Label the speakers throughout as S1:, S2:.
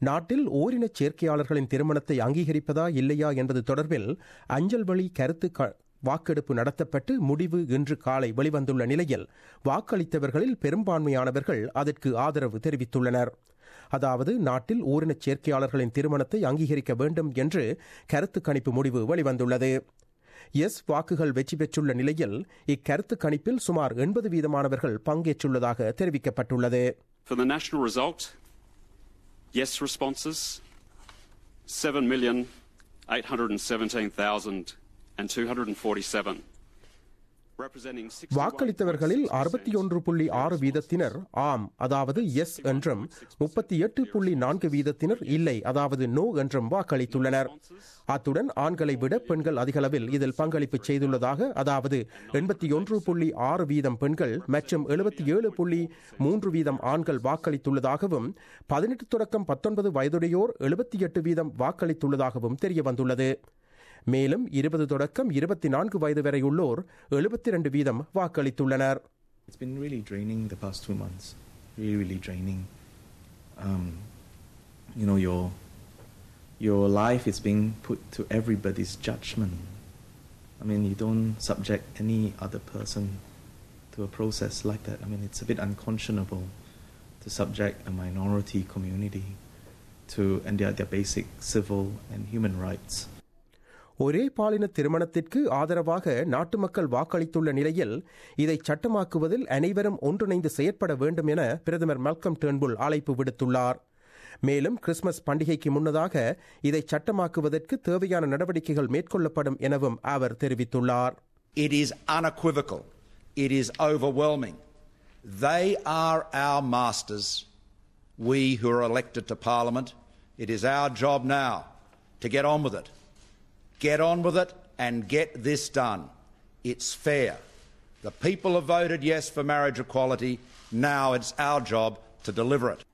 S1: நாட்டில் ஓரினச் சேர்க்கையாளர்களின் திருமணத்தை அங்கீகரிப்பதா இல்லையா என்பது தொடர்பில் அஞ்சல் வழி கருத்து க- வாக்கெடுப்பு நடத்தப்பட்டு முடிவு இன்று காலை வெளிவந்துள்ள நிலையில் வாக்களித்தவர்களில் பெரும்பான்மையானவர்கள் அதற்கு ஆதரவு தெரிவித்துள்ளனர் அதாவது நாட்டில் ஓரினச் சேர்க்கையாளர்களின் திருமணத்தை அங்கீகரிக்க வேண்டும் என்று கருத்து கணிப்பு முடிவு வெளிவந்துள்ளது எஸ் வாக்குகள் வெற்றி பெற்றுள்ள நிலையில் இக்கருத்து கணிப்பில் சுமார் எண்பது வீதமானவர்கள் பங்கேற்றுள்ளதாக தெரிவிக்கப்பட்டுள்ளது
S2: For the national result, yes responses, 7,817,247. Representing 61
S1: வாக்களித்தவர்களில் அறுபத்தி ஒன்று புள்ளி ஆறு வீதத்தினர் ஆம் அதாவது எஸ் என்றும் முப்பத்தி எட்டு புள்ளி நான்கு வீதத்தினர் இல்லை அதாவது நோ என்றும் வாக்களித்துள்ளனர் அத்துடன் ஆண்களை விட பெண்கள் அதிகளவில் இதில் பங்களிப்பு செய்துள்ளதாக அதாவது எண்பத்தி ஒன்று புள்ளி ஆறு வீதம் பெண்கள் மற்றும் எழுபத்தி ஏழு புள்ளி மூன்று வீதம் ஆண்கள் வாக்களித்துள்ளதாகவும் பதினெட்டு தொடக்கம் பத்தொன்பது வயதுடையோர் எழுபத்தி எட்டு வீதம் வாக்களித்துள்ளதாகவும் தெரிய வந்துள்ளது மேலும் இருபது தொடக்கம் இருபத்தி நான்கு வயது வரை உள்ளோர் எழுபத்தி இரண்டு வீதம் வாக்களித்துள்ளனர்
S3: It's been really draining the past two months. Really, really draining. Um, you know, your your life is being put to everybody's judgment. I mean, you don't subject any other person to a process like that. I mean, it's a bit unconscionable to subject a minority community to and their, their basic civil and human rights.
S1: ஒரே பாலின திருமணத்திற்கு ஆதரவாக நாட்டு மக்கள் வாக்களித்துள்ள நிலையில் இதை சட்டமாக்குவதில் அனைவரும் ஒன்றிணைந்து செயற்பட வேண்டும் என பிரதமர் மல்கம் டேர்ன்புல் அழைப்பு விடுத்துள்ளார் மேலும் கிறிஸ்துமஸ் பண்டிகைக்கு முன்னதாக இதை சட்டமாக்குவதற்கு தேவையான நடவடிக்கைகள் மேற்கொள்ளப்படும் எனவும் அவர் தெரிவித்துள்ளார்
S4: It is unequivocal. It is overwhelming. They are our masters. We who are elected to Parliament, it is our job now to get on with it. Get on with it and get this done. It's fair. The people have voted yes for marriage equality. Now it's our job to deliver it.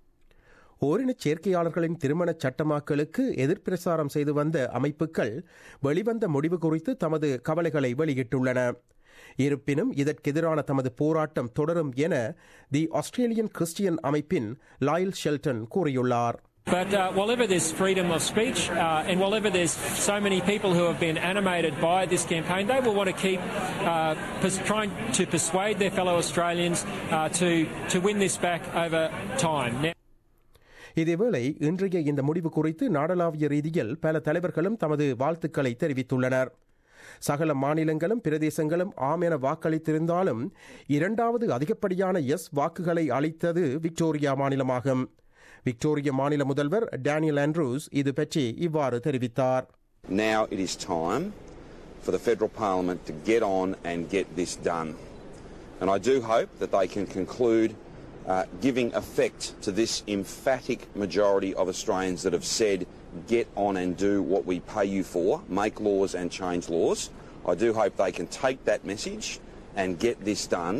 S1: ஓரினச் சேர்க்கையாளர்களின் திருமண சட்டமாக்கலுக்கு எதிர்ப்பிரசாரம் செய்து வந்த அமைப்புகள் வெளிவந்த முடிவு குறித்து தமது கவலைகளை வெளியிட்டுள்ளன இருப்பினும் இதற்கெதிரான தமது போராட்டம் தொடரும் என தி ஆஸ்திரேலியன் கிறிஸ்டியன் அமைப்பின் லாயில் ஷெல்டன் கூறியுள்ளார்
S5: But uh, whatever there's freedom of speech uh, and whatever there's so many people who have been animated by this campaign, they will want to keep uh, pers- trying to persuade their fellow Australians uh, to, to win this back over time. Now,
S1: இதேவேளை இன்றைய இந்த முடிவு குறித்து நாடளாவிய ரீதியில் பல தலைவர்களும் தமது வாழ்த்துக்களை தெரிவித்துள்ளனர் சகல மாநிலங்களும் பிரதேசங்களும் ஆம் என வாக்களித்திருந்தாலும் இரண்டாவது அதிகப்படியான எஸ் வாக்குகளை அளித்தது விக்டோரியா மாநிலமாகும் விக்டோரிய மாநில முதல்வர் டேனியல் ஆண்ட்ரூஸ் இது பற்றி இவ்வாறு தெரிவித்தார்
S6: Now it is time for the federal parliament to get on and get this done. And I do hope that they can conclude uh, giving effect to this emphatic majority of Australians that have said, get on and do what we pay you for, make laws and change laws. I do hope they can take that message and get this done.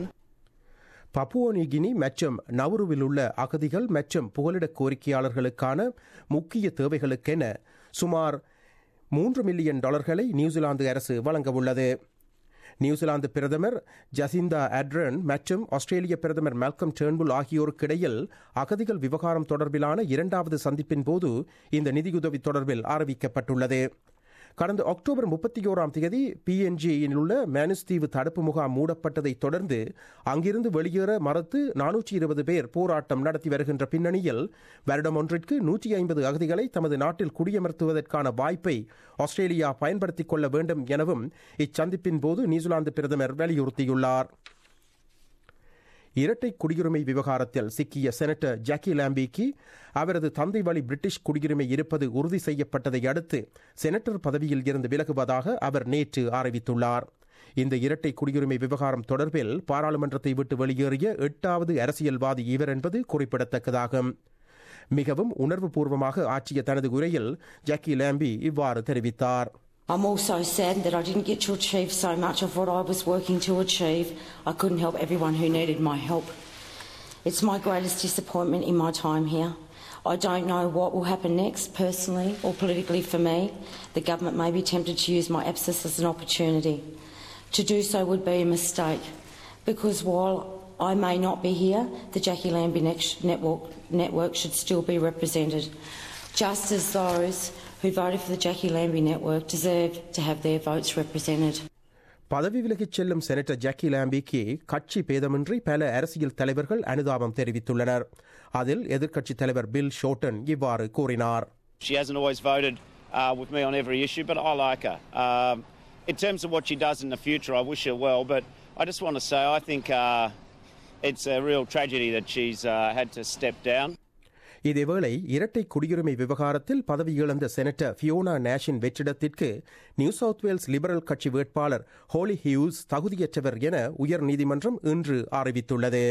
S1: பப்புவோனிகினி மற்றும் நவுருவில் உள்ள அகதிகள் மற்றும் புகலிட கோரிக்கையாளர்களுக்கான முக்கிய தேவைகளுக்கென சுமார் மூன்று million டாலர்களை New Zealand அரசு வழங்கவுள்ளது நியூசிலாந்து பிரதமர் ஜசிந்தா அட்ரன் மற்றும் ஆஸ்திரேலிய பிரதமர் மால்கம் டேர்ன்புல் ஆகியோருக்கிடையில் அகதிகள் விவகாரம் தொடர்பிலான இரண்டாவது சந்திப்பின் போது இந்த நிதியுதவி தொடர்பில் அறிவிக்கப்பட்டுள்ளது கடந்த அக்டோபர் முப்பத்தி ஓராம் தேதி பிஎன்ஜியில் உள்ள மேனுஸ் தீவு தடுப்பு முகாம் மூடப்பட்டதை தொடர்ந்து அங்கிருந்து வெளியேற மறுத்து நானூற்றி இருபது பேர் போராட்டம் நடத்தி வருகின்ற பின்னணியில் வருடம் ஒன்றிற்கு நூற்றி ஐம்பது அகதிகளை தமது நாட்டில் குடியமர்த்துவதற்கான வாய்ப்பை ஆஸ்திரேலியா பயன்படுத்திக் கொள்ள வேண்டும் எனவும் இச்சந்திப்பின் போது நியூசிலாந்து பிரதமர் வலியுறுத்தியுள்ளார் இரட்டை குடியுரிமை விவகாரத்தில் சிக்கிய செனட்டர் ஜாக்கி லாம்பிக்கு அவரது தந்தை வழி பிரிட்டிஷ் குடியுரிமை இருப்பது உறுதி செய்யப்பட்டதை அடுத்து செனட்டர் பதவியில் இருந்து விலகுவதாக அவர் நேற்று அறிவித்துள்ளார் இந்த இரட்டை குடியுரிமை விவகாரம் தொடர்பில் பாராளுமன்றத்தை விட்டு வெளியேறிய எட்டாவது அரசியல்வாதி இவர் என்பது குறிப்பிடத்தக்கதாகும் மிகவும் உணர்வுபூர்வமாக ஆற்றிய தனது உரையில் ஜாக்கி லாம்பி இவ்வாறு தெரிவித்தார்
S7: I'm also saddened that I didn't get to achieve so much of what I was working to achieve. I couldn't help everyone who needed my help. It's my greatest disappointment in my time here. I don't know what will happen next, personally or politically for me. The government may be tempted to use my absence as an opportunity. To do so would be a mistake, because while I may not be here, the Jackie Lambie Network, network should still be represented. just as those who voted for the Jackie Lambie network deserve to have their votes represented.
S1: பதவி விலகிச் செல்லும் senator Jackie லாம்பிக்கு கட்சி பேதமின்றி பல அரசியல் தலைவர்கள் அனுதாபம் தெரிவித்துள்ளனர் அதில் எதிர்க்கட்சித் தலைவர் பில் ஷோட்டன் இவ்வாறு கூறினார்
S8: She hasn't always voted uh, with me on every issue, but I like her. Um, in terms of what she does in the future, I wish her well, but I just want to say I think uh, it's a real tragedy that she's uh, had to step down.
S1: இதேவேளை இரட்டை குடியுரிமை விவகாரத்தில் பதவி இழந்த senator Fiona நேஷின் வெற்றிடத்திற்கு New South Wales Liberal கட்சி வேட்பாளர் ஹோலி ஹியூஸ் தகுதியற்றவர் என உயர் நீதிமன்றம் இன்று அறிவித்துள்ளது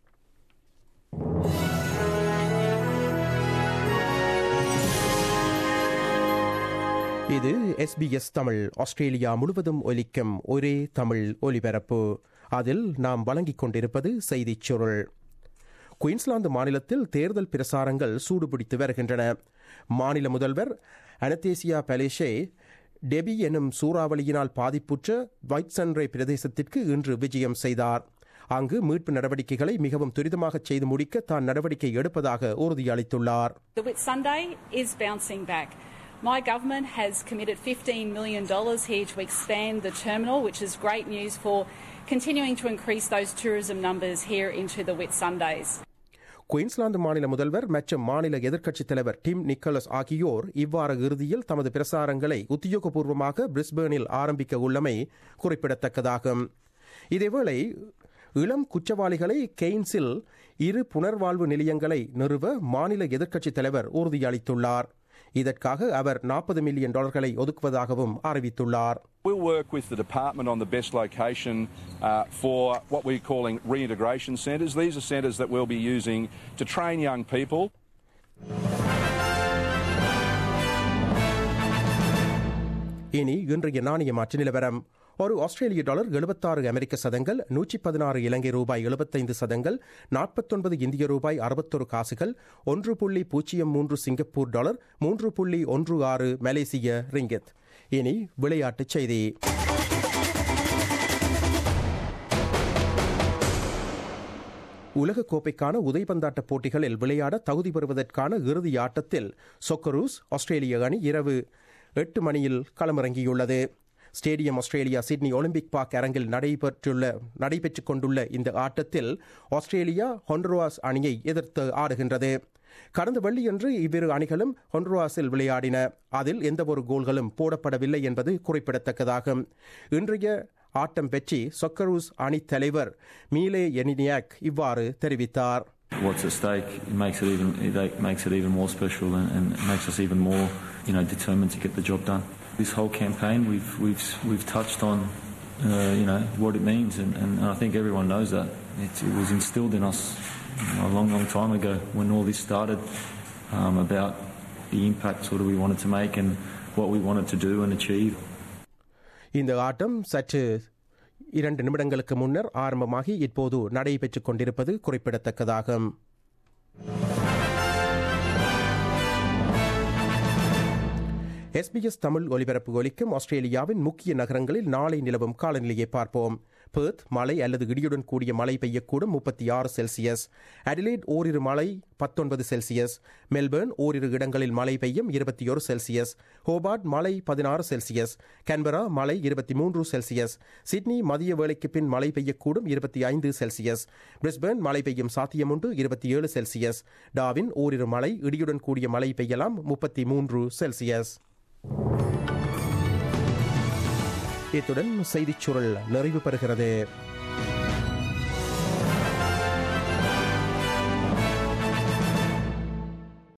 S1: இது எஸ்பிஎஸ் தமிழ் ஆஸ்திரேலியா முழுவதும் ஒலிக்கும் ஒரே தமிழ் ஒலிபரப்பு அதில் நாம் வழங்கிக் கொண்டிருப்பது செய்திச் சுருள் குயின்ஸ்லாந்து மாநிலத்தில் தேர்தல் பிரசாரங்கள் சூடுபிடித்து வருகின்றன மாநில முதல்வர் அனத்தேசியா பலேஷே டெபி எனும் சூறாவளியினால் பாதிப்புற்ற வைட்சன்ரே பிரதேசத்திற்கு இன்று விஜயம் செய்தார் அங்கு மீட்பு நடவடிக்கைகளை மிகவும் துரிதமாக செய்து முடிக்க தான் நடவடிக்கை எடுப்பதாக உறுதியளித்துள்ளார்
S9: The Whitsunday is bouncing back. My government has committed $15 million here to expand the terminal, which is great news for continuing to increase those tourism numbers here into the Whitsundays.
S1: Queensland மாநில முதல்வர் மற்றும் மாநில எதிர்க்கட்சித் தலைவர் dim Nicholas ஆகியோர் இவ்வார இறுதியில் தமது பிரசாரங்களை உத்தியோகபூர்வமாக பிரிஸ்பேனில் ஆரம்பிக்க உள்ளமை குறிப்பிடத்தக்கதாகும் இதேவேளை இளம் குற்றவாளிகளை கெய்ன்ஸில் இரு புனர்வாழ்வு நிலையங்களை நிறுவ மாநில எதிர்க்கட்சித் தலைவர் உறுதியளித்துள்ளார் இதற்காக அவர் நாற்பது மில்லியன் டாலர்களை ஒதுக்குவதாகவும் அறிவித்துள்ளார்
S10: We'll work with the department on the best location uh, for what we're calling reintegration centres. These are centres that we'll be using to train young people.
S1: இனி இன்றைய நாணய மாற்று நிலவரம் ஒரு ஆஸ்திரேலிய டாலர் எழுபத்தாறு அமெரிக்க சதங்கள் நூற்றி பதினாறு இலங்கை ரூபாய் எழுபத்தைந்து சதங்கள் நாற்பத்தொன்பது இந்திய ரூபாய் அறுபத்தொரு காசுகள் ஒன்று புள்ளி பூஜ்ஜியம் மூன்று சிங்கப்பூர் டாலர் மூன்று புள்ளி ஒன்று ஆறு மலேசிய ரிங்கத் இனி விளையாட்டுச் செய்தி உலகக்கோப்பைக்கான உதைபந்தாட்ட போட்டிகளில் விளையாட தகுதி பெறுவதற்கான இறுதி ஆட்டத்தில் சொக்கரூஸ் ஆஸ்திரேலிய அணி இரவு எட்டு மணியில் களமிறங்கியுள்ளது stadium Australia Sydney Olympic park அரங்கில் நடைபெற்றுள்ள நடைபெற்றுக் கொண்டுள்ள இந்த ஆட்டத்தில் ஆஸ்திரேலியா ஹொண்டருவாஸ் அணியை எதிர்த்து ஆடுகின்றது கடந்த வெள்ளியன்று இவ்விரு அணிகளும் ஹொண்டருவாஸில் விளையாடின அதில் எந்தவொரு கோல்களும் போடப்படவில்லை என்பது குறிப்பிடத்தக்கதாகும் இன்றைய ஆட்டம் பற்றி சொக்கரூஸ் அணி தலைவர் மீலே எனினியாக் இவ்வாறு தெரிவித்தார்
S11: what's at stake makes it even it makes it even more special and, and makes us even more you know determined to get the job done. This whole campaign we've we've we've touched on uh, you know what it means and, and I think everyone knows that it, it was instilled in us a long long time ago when all this started um, about the impact sort of we wanted to make and what we wanted to do and achieve.
S1: இந்த ஆட்டம் சற்று இரண்டு நிமிடங்களுக்கு முன்னர் ஆரம்பமாகி இப்போது நடைபெற்றுக் கொண்டிருப்பது குறிப்பிடத்தக்கதாகும் எஸ்பிஎஸ் தமிழ் ஒலிபரப்பு ஒலிக்கும் ஆஸ்திரேலியாவின் முக்கிய நகரங்களில் நாளை நிலவும் காலநிலையை பார்ப்போம் பெர்த் மழை அல்லது இடியுடன் கூடிய மழை பெய்யக்கூடும் முப்பத்தி ஆறு செல்சியஸ் அடிலைட் ஓரிரு மழை பத்தொன்பது செல்சியஸ் மெல்பர்ன் ஓரிரு இடங்களில் மழை பெய்யும் இருபத்தி ஒரு செல்சியஸ் ஹோபார்ட் மழை பதினாறு செல்சியஸ் கேன்பரா மழை இருபத்தி மூன்று செல்சியஸ் சிட்னி மதிய வேளைக்கு பின் மழை பெய்யக்கூடும் இருபத்தி ஐந்து செல்சியஸ் பிரிஸ்பேர்ன் மழை பெய்யும் சாத்தியமுண்டு இருபத்தி ஏழு செல்சியஸ் டாவின் ஓரிரு மழை இடியுடன் கூடிய மழை பெய்யலாம் முப்பத்தி மூன்று செல்சியஸ் இத்துடன் செய்திச் சுருள் நிறைவு பெறுகிறது